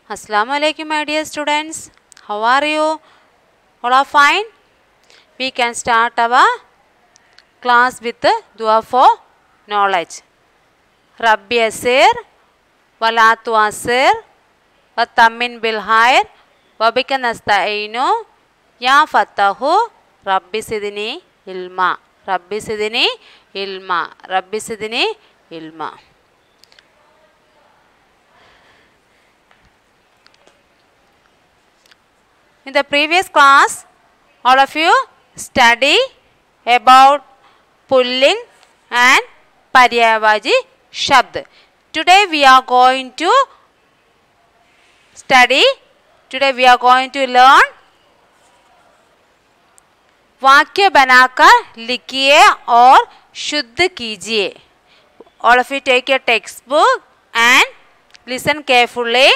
Assalamu alaikum my dear students. How are you? All are fine? We can start our class with the dua for knowledge. Rabbi asir, walatu asir, watamin bil khair, wabika nasta'inu, ya fatahu, rabbi sidini ilma. Rabbi sidini ilma. Rabbi sidini ilma. In the previous class, all of you study about pulling and Paryavaji Shabd. Today we are going to study, today we are going to learn वाक्य बनाकर लिखिए और शुद्ध कीजिए all of you take your textbook and listen carefully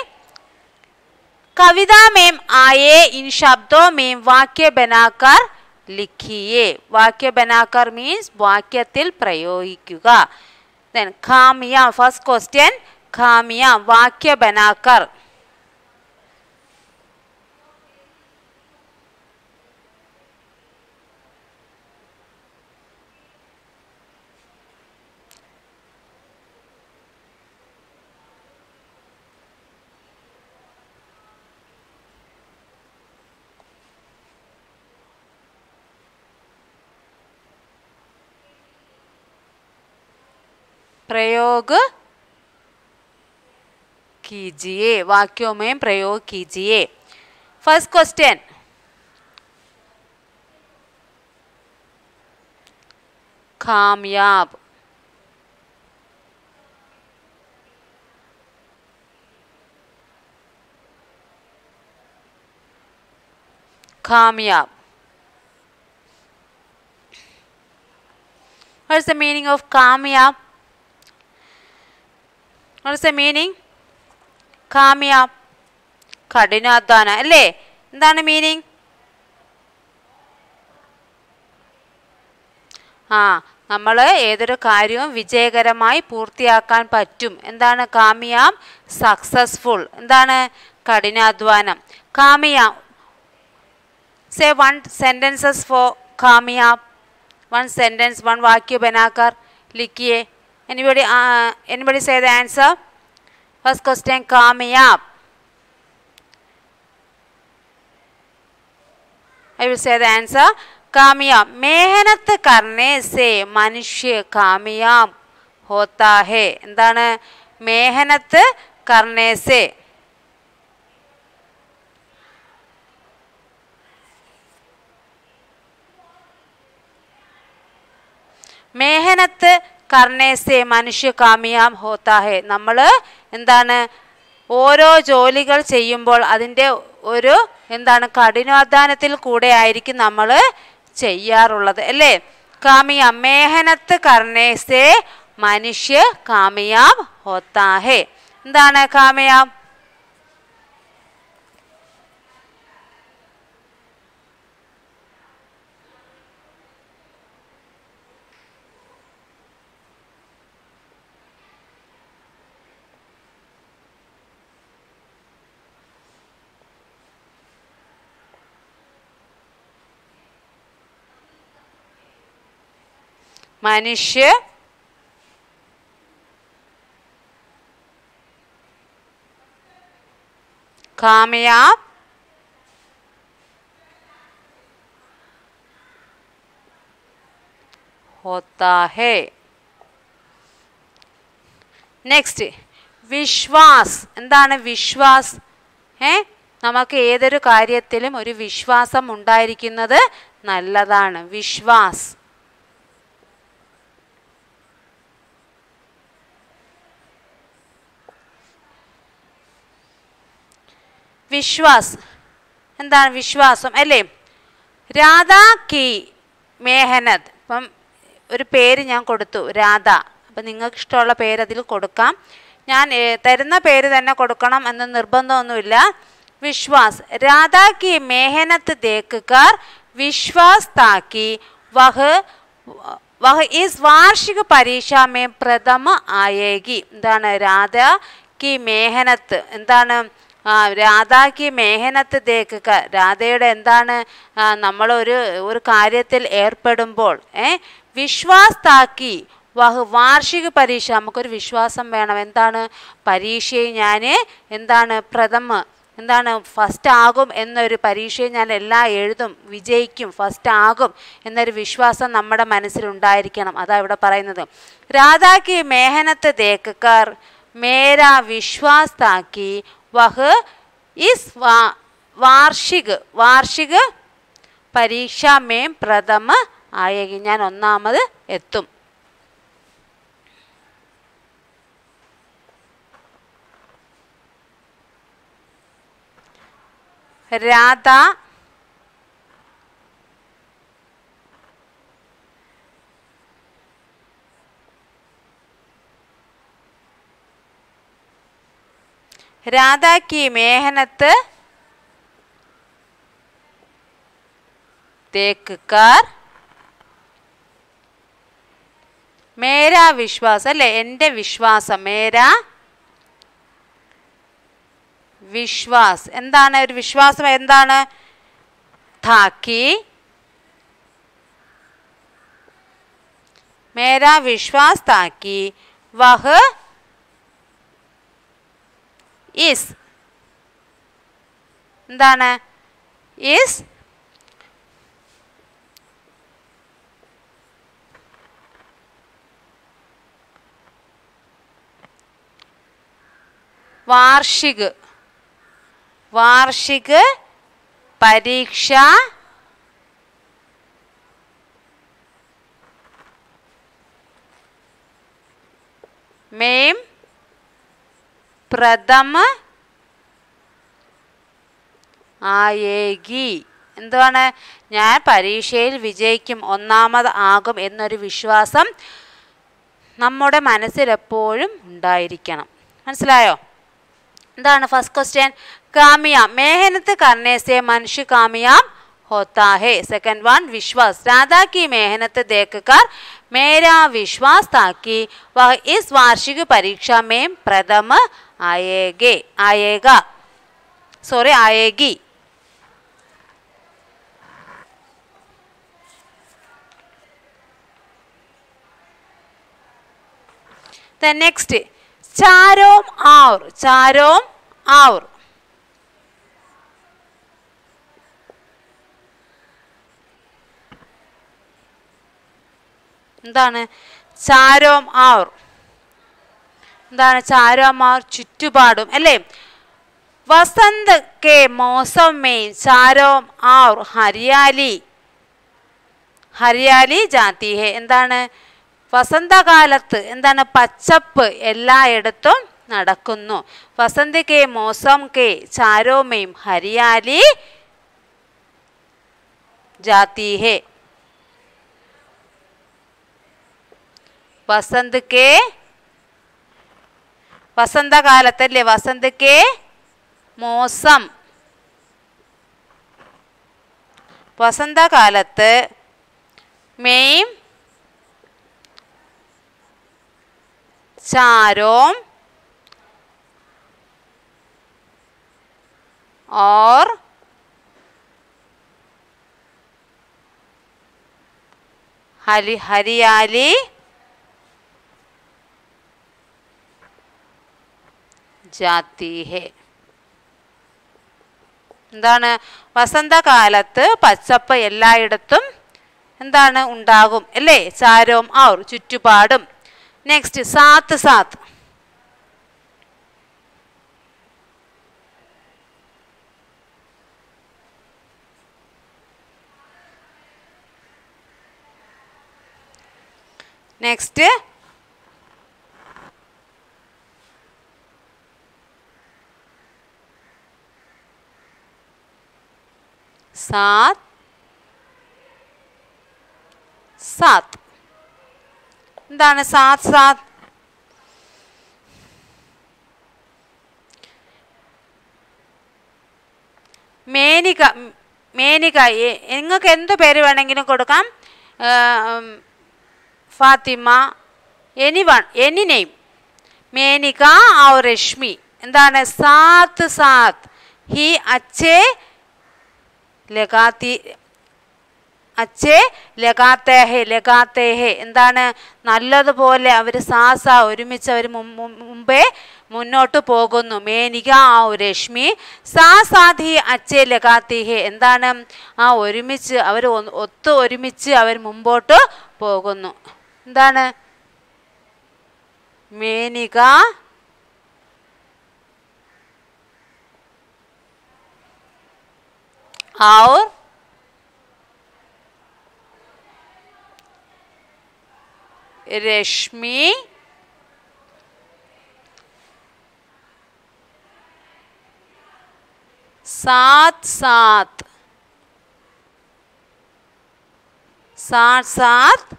कविता में आए इन शब्दों में वाक्य बनाकर लिखिए വാക്യ बनाकर മീൻസ് വാക്യത്തിൽ പ്രയോഗിക്കുക then ഖാമിയ ഫസ്റ്റ് ക്വസ്റ്റ്യൻ ഖാമിയ വാക്യ बनाकर प्रयोग कीजिए वाक्यों में प्रयोग कीजिए फर्स्ट क्वेश्चन कामयाब कामयाब What's the meaning of कामयाब What is the meaning? കാമ്യാബ് കഠിനാധ്വാന അല്ലേ എന്താണ് മീനിങ് ആ നമ്മൾ ഏതൊരു കാര്യവും വിജയകരമായി പൂർത്തിയാക്കാൻ പറ്റും എന്താണ് കാമിയാം സക്സസ്ഫുൾ എന്താണ് കഠിനാധ്വാനം കാമിയാം സേ വൺ സെൻറ്റൻസസ് ഫോർ കാമിയാബ് വൺ സെൻറ്റൻസ് വൺ വാക്യ ബനാക്കർ ലിഖിയേ anybody uh, anybody say the answer first question कामयाब I will say the answer कामयाब मेहनत करने से मनुष्य कामयाब होता है എന്താണ് मेहनत करने से മേഹനത്ത് കർണേസെ മനുഷ്യ കാമിയാം ഹോത്താഹെ നമ്മൾ എന്താണ് ഓരോ ജോലികൾ ചെയ്യുമ്പോൾ അതിൻ്റെ ഒരു എന്താണ് കഠിനാധ്വാനത്തിൽ കൂടെ ആയിരിക്കും നമ്മൾ ചെയ്യാറുള്ളത് അല്ലേ കാമിയാം മേഹനത്ത് കർണേസെ മനുഷ്യ കാമിയാം ഹോത്താഹെ എന്താണ് കാമയാം മനുഷ്യ കാമയാബ് होता है നെക്സ്റ്റ് വിശ്വാസ് എന്താണ് വിശ്വാസ് ഏ നമുക്ക് ഏതൊരു കാര്യത്തിലും ഒരു വിശ്വാസം ഉണ്ടായിരിക്കുന്നത് നല്ലതാണ് വിശ്വാസ് വിശ്വാസ് എന്താണ് വിശ്വാസം അല്ലേ രാധ കി മേഹനത് ഇപ്പം ഒരു പേര് ഞാൻ കൊടുത്തു രാധ അപ്പം നിങ്ങൾക്ക് ഇഷ്ടമുള്ള പേര് അതിൽ കൊടുക്കാം ഞാൻ ഏ, തരുന്ന പേര് തന്നെ കൊടുക്കണം എന്ന് നിർബന്ധമൊന്നുമില്ല വിശ്വാസ് രാധ കി മേഹനത്ത് ദേക്കുകാർ വിശ്വാസ് താക്കി വഹ് വഹ ഇസ് വാർഷിക പരീക്ഷ മേ പ്രഥമ ആയേകി എന്താണ് രാധ കി മേഹനത്ത് എന്താണ് ആ രാധാക്ക് മേഹനത്ത് തേക്കുക രാധയുടെ എന്താണ് ആ, നമ്മളൊരു ഒരു കാര്യത്തിൽ ഏർപ്പെടുമ്പോൾ ഏ വിശ്വാസ്താക്കി വഹ് വാർഷിക പരീക്ഷ നമുക്കൊരു വിശ്വാസം വേണം എന്താണ് പരീക്ഷയിൽ ഞാൻ എന്താണ് പ്രഥമ എന്താണ് ഫസ്റ്റ് ആകും എന്നൊരു പരീക്ഷയിൽ ഞാൻ എല്ലാം എഴുതും വിജയിക്കും ഫസ്റ്റ് ആകും എന്നൊരു വിശ്വാസം നമ്മുടെ മനസ്സിലുണ്ടായിരിക്കണം അതാ ഇവിടെ പറയുന്നത് രാധാക്ക് മേഹനത്ത് തേക്കക്കാർ മേര വിശ്വാസ് താക്കി വഹ് ഇസ് വാ വാർഷിക് വാർഷിക് പരീക്ഷ മേം പ്രഥമ ആയേകി ഞാൻ ഒന്നാമത് എത്തും രാധ राधा की मेहनत देखकर മേരാ വിശ്വാസം അല്ലേ എൻ്റെ വിശ്വാസം മേരാ വിശ്വാസ് എന്താണ് ഒരു വിശ്വാസം എന്താണ് താക്കി മേരാ വിശ്വാസ് താക്കി വഹ് ഈസ് എന്താണ് ഈസ് വാർഷിക് വാർഷിക് പരീക്ഷ മേം പ്രഥമ ആയേഗി എന്താണ് ഞാൻ പരീക്ഷയിൽ വിജയിക്കും ഒന്നാമത് ആകും എന്നൊരു വിശ്വാസം നമ്മുടെ മനസ്സിൽ എപ്പോഴും ഉണ്ടായിരിക്കണം മനസ്സിലായോ എന്താണ് ഫസ്റ്റ് ക്വസ്റ്റ്യൻ കാമിയാം मेहनत करने से मनुष्य कामयाब होता है सेकंड वन विश्वास राधा की मेहनत देखकर मेरा विश्वास था कि वह इस वार्षिक परीक्षा में प्रथम आएगे आएगा सॉरी आएगी The next चारों और चारों और എന്താണ് ചാരോം ആർ എന്താണ് ചാരോം ആർ ചുറ്റുപാടും അല്ലേ വസന്ത് കെ മൗസം മേ ചാരോം ആർ ഹരിയാലി ഹരിയാലി ജാതി ഹെ എന്താണ് വസന്തകാലത്ത് എന്താണ് പച്ചപ്പ് എല്ലായിടത്തും നടക്കുന്നു വസന്ത് കെ മൗസം കെ ചാരോമേം ഹരിയാലി ജാതി ഹെ വസന്ത് കെ വസന്തകാലത്തല്ലേ വസന്ത് കെ മോസം വസന്തകാലത്ത് മെയിം चारों और हरी हरियाली जाती है എന്താണ് വസന്തകാലത്ത് പച്ചപ്പ് എല്ലായിടത്തും എന്താണ് ഉണ്ടാകും അല്ലേ ചാരോം ഔർ ചുറ്റുപാടും നെക്സ്റ്റ് സാത്ത് സാത്ത് നെക്സ്റ്റ് സാത്ത് സാത്ത് എന്താണ് സാത്ത് സാത്ത് മേനിക മേനിക എ- നിങ്ങൾക്ക് എന്ത് പേര് വേണമെങ്കിലും കൊടുക്കാം ആ, ഉം, Fatima anyone any name Menaka ഔർ രശ്മി എന്താണ് സാത്ത് സാത്ത് ഹി അച്ഛേ ലഗാത്തി അച്ഛേ ലഗാത്തേഹെ ലഗാത്തേഹെ എന്താണ് നല്ലതുപോലെ അവർ സാസ ഒരുമിച്ച് അവർ മുമ്പേ മുന്നോട്ട് പോകുന്നു മേനിക ആ രശ്മി സാ സാധി അച്ഛേ ലഗാത്തിഹെ എന്താണ് ആ ഒരുമിച്ച് അവർ ഒത്തു ഒരുമിച്ച് അവർ മുമ്പോട്ട് പോകുന്നു എന്താണ് മേനിക और रश्मि साथ साथ साथ साथ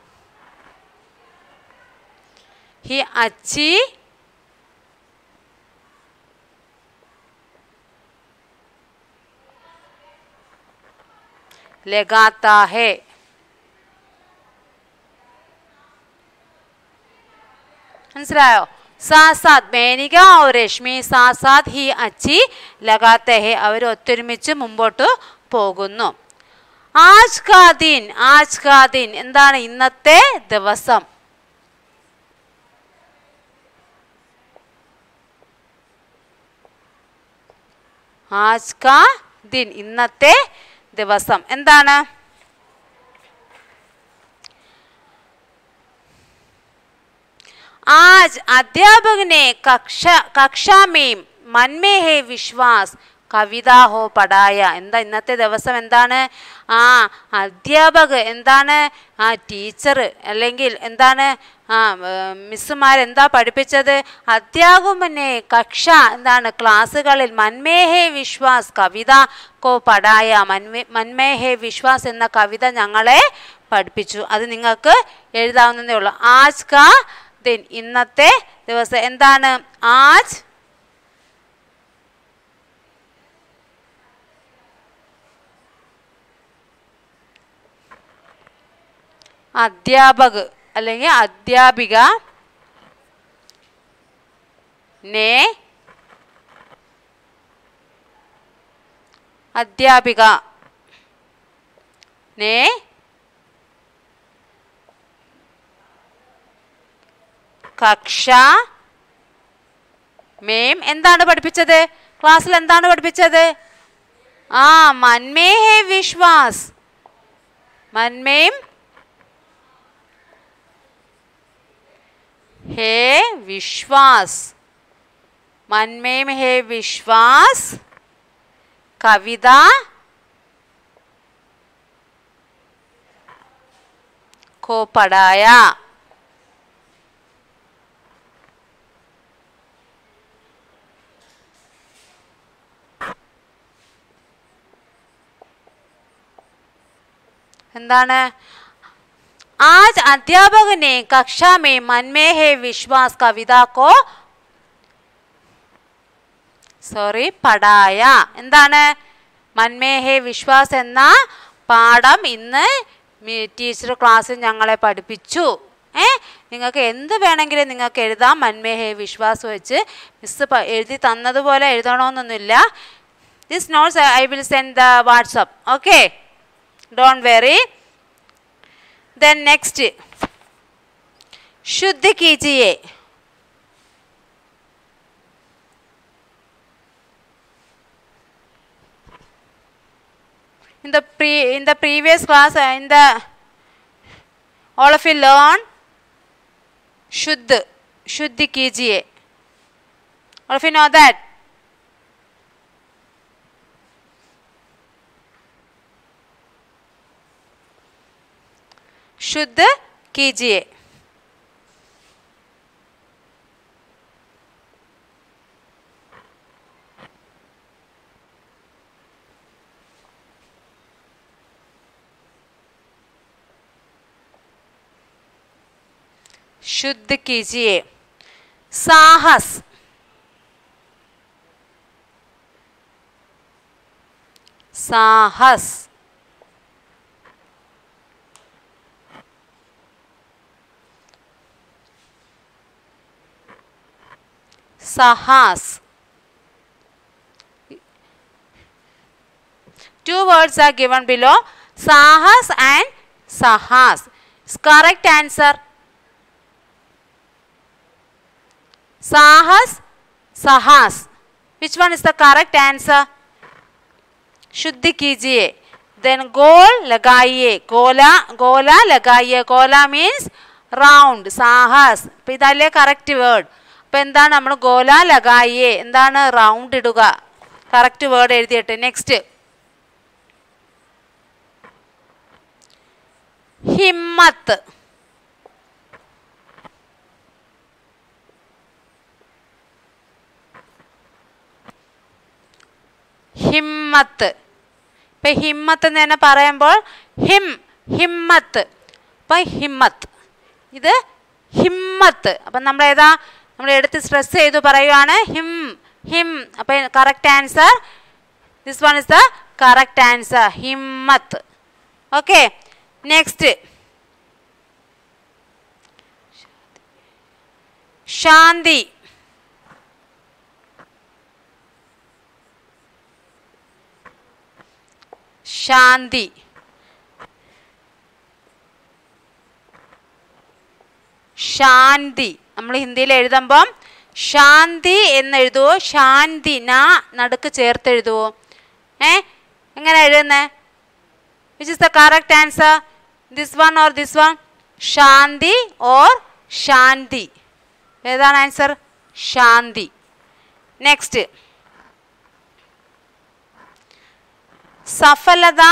ही अच्छी लगाता है മനസ്സിലായോ സാ സാത്ത് മേനിക और രശ്മി സാ സാത്ത് ഹി അച്ചി ലഗാത്തെ ഹെ അവർ ഒത്തൊരുമിച്ച് മുമ്പോട്ട് പോകുന്നു ആജ് കാ ദിൻ ആജ് കാ ദിൻ എന്താണ് ഇന്നത്തെ ദിവസം ആജ് കാ ദിൻ ഇന്നത്തെ ദിവസം എന്താണ് आज अध्यापक ने कक्षा कक्षा में मन में है विश्वास കവിത ഹോ പടായ എന്താ ഇന്നത്തെ ദിവസം എന്താണ് ആ അധ്യാപക് എന്താണ് ആ ടീച്ചർ അല്ലെങ്കിൽ എന്താണ് ആ മിസ്സുമാർ എന്താ പഠിപ്പിച്ചത് അധ്യാപകനെ കക്ഷ എന്താണ് ക്ലാസ്സുകളിൽ മന്മേഹേ വിശ്വാസ് കവിത കോ പടായ മന്മേ മന്മേഹേ വിശ്വാസ് എന്ന കവിത ഞങ്ങളെ പഠിപ്പിച്ചു അത് നിങ്ങൾക്ക് എഴുതാവുന്നതേ ഉള്ളൂ ആജ് കാ ദിൻ ഇന്നത്തെ ദിവസം എന്താണ് ആജ് അധ്യാപക് അല്ലെങ്കിൽ അധ്യാപിക നെ അധ്യാപിക നെ കക്ഷ മേം എന്താണ് പഠിപ്പിച്ചത് ക്ലാസ്സിൽ എന്താണ് പഠിപ്പിച്ചത് ആ മന്മേ ഹേ വിശ്വാസ് മന്മേം ഹേ വിശ്വാസ് മന്മേം ഹേ വിശ്വാസ് കവിത को पढ़ाया എന്താണ് ആജ് അധ്യാപകനെ കക്ഷാ മേ മന്മേ ഹേ വിശ്വാസ് കവിത കോ സോറി പടായ എന്താണ് മന്മേ ഹേ വിശ്വാസ് എന്ന പാഠം ഇന്ന് ടീച്ചർ ക്ലാസ്സിൽ ഞങ്ങളെ പഠിപ്പിച്ചു ഏ നിങ്ങൾക്ക് എന്ത് വേണമെങ്കിലും നിങ്ങൾക്ക് എഴുതാം മന്മേ ഹേ വിശ്വാസ് വെച്ച് മിസ് എഴുതി തന്നതുപോലെ എഴുതണമെന്നൊന്നുമില്ല this notes I will send the WhatsApp okay don't worry then next शुद्ध कीजिए in the pre in the previous class uh, in the all of you learn शुद्ध शुद्ध कीजिए all of you know that शुद्ध कीजिए शुद्ध कीजिए साहस साहस साहस Two words are given below. Sahas and Sahas. It's correct answer. Sahas, Sahas. Which one is the correct answer? शुद्धि कीजिए देन गोल लगाइए गोला गोला लगाइए ഗോല മീൻസ് റൗണ്ട് സാഹസ് അപ്പം ഇതല്ലേ കറക്റ്റ് വേർഡ് അപ്പം എന്താണ് നമ്മൾ ഗോല ലഗായിയെ എന്താണ് റൗണ്ട് ഇടുക കറക്റ്റ് വേർഡ് എഴുതിയിട്ട് നെക്സ്റ്റ് ഹിമ്മത്ത് ഹിമ്മത്ത് ഇപ്പം ഹിമ്മത്ത് എന്ന് തന്നെ പറയുമ്പോൾ ഹിം ഹിമ്മത്ത് അപ്പം ഹിമ്മത്ത് ഇത് ഹിമ്മത്ത് അപ്പം നമ്മൾ ഏതാ നമ്മൾ എടുത്ത് സ്ട്രെസ് ചെയ്തു പറയുവാണ് ഹിം ഹിം അപ്പം correct answer this one is the correct answer ഹിമ്മത്ത് ഓക്കെ നെക്സ്റ്റ് ശാന്തി ശാന്തി ശാന്തി നമ്മൾ ഹിന്ദിയിൽ എഴുതുമ്പം ശാന്തി എന്ന് എഴുതുവോ ശാന്തി നാ നടുക്ക് ചേർത്ത് എഴുതുവോ ഏ എങ്ങനെ എഴുതുന്നേ which is the correct answer this one or this one ശാന്തി ഓർ ശാന്തി ഏതാണ് ആൻസർ ശാന്തി നെക്സ്റ്റ് സഫലത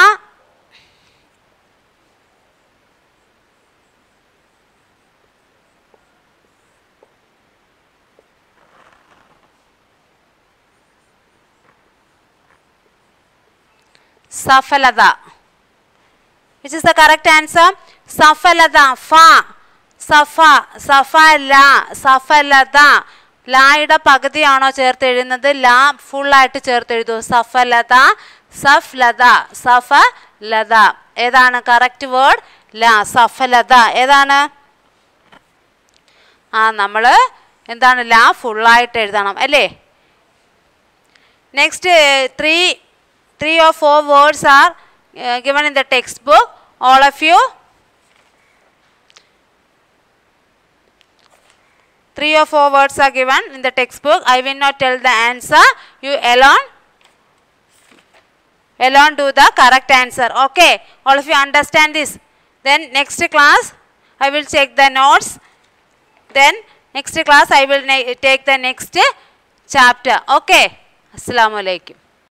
സഫലത which is the correct answer സഫലത ഫ സഫ സഫല സഫലത ലായുടെ പകുതിയാണോ ചേർത്ത് എഴുതുന്നത് ലാ ഫുള്ളായിട്ട് ചേർത്ത് എഴുതൂ സഫലത സഫ്ലത സഫലത ഏതാണ് കറക്റ്റ് വേർഡ് ല സഫലത ഏതാണ് ആ നമ്മൾ എന്താണ് ലാ ഫുള്ളായിട്ട് എഴുതണം അല്ലേ next three three or four words are given in the textbook all of you three or four words are given in the textbook i will not tell the answer you alone alone do the correct answer okay all of you understand this then next class i will check the notes then next class i will ne- take the next chapter okay assalamu alaikum